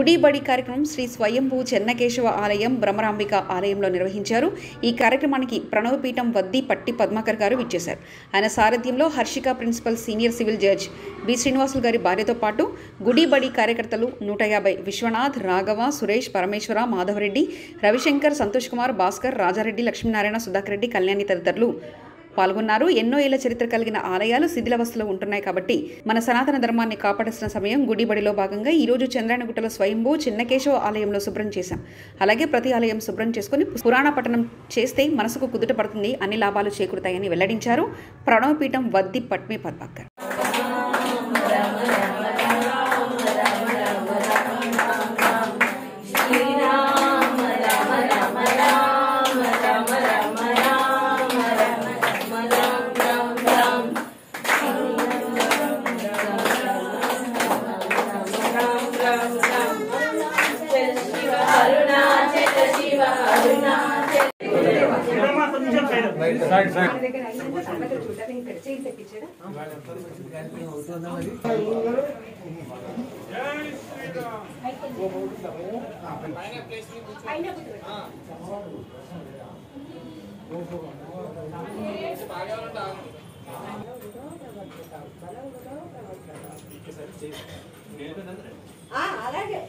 గుడి బడి కార్యక్రమం శ్రీ స్వయంభూ చెన్నకేశవ ఆలయం భ్రమరాంబిక ఆలయంలో నిర్వహించారు ఈ కార్యక్రమానికి ప్రణవపీఠం వద్ది పట్టి పద్మాకర్ గారు విచ్చేశారు ఆయన సారథ్యంలో Harshika principal senior civil judge B Srinivasulu గారి భార్యతో పాటు గుడి బడి కార్యకర్తలు నూట యాభై విశ్వనాథ్ రాఘవ సురేష్ పరమేశ్వర మాధవరెడ్డి రవిశంకర్ సంతోష్ కుమార్ భాస్కర్ రాజారెడ్డి లక్ష్మీనారాయణ సుధాకర్ రెడ్డి కళ్యాణి తదితరులు పాల్గొన్నారు ఎన్నో ఏళ్ల చరిత్ర కలిగిన ఆలయాలు శిథిలవస్థలో ఉంటున్నాయి కాబట్టి మన సనాతన ధర్మాన్ని కాపాడాల్సిన సమయం గుడిబడిలో భాగంగా ఈ రోజు చంద్రాయణగుట్టలో స్వయంభూ చిన్నకేశవ ఆలయంలో శుభ్రం చేశాం అలాగే ప్రతి ఆలయం శుభ్రం చేసుకుని పురాణ పఠనం చేస్తే మనసుకు కుదుట పడుతుంది అన్ని లాభాలు చేకూరుతాయని వెల్లడించారు ప్రణవపీఠం వద్ది పట్మి పద్మాకర్ అలాగే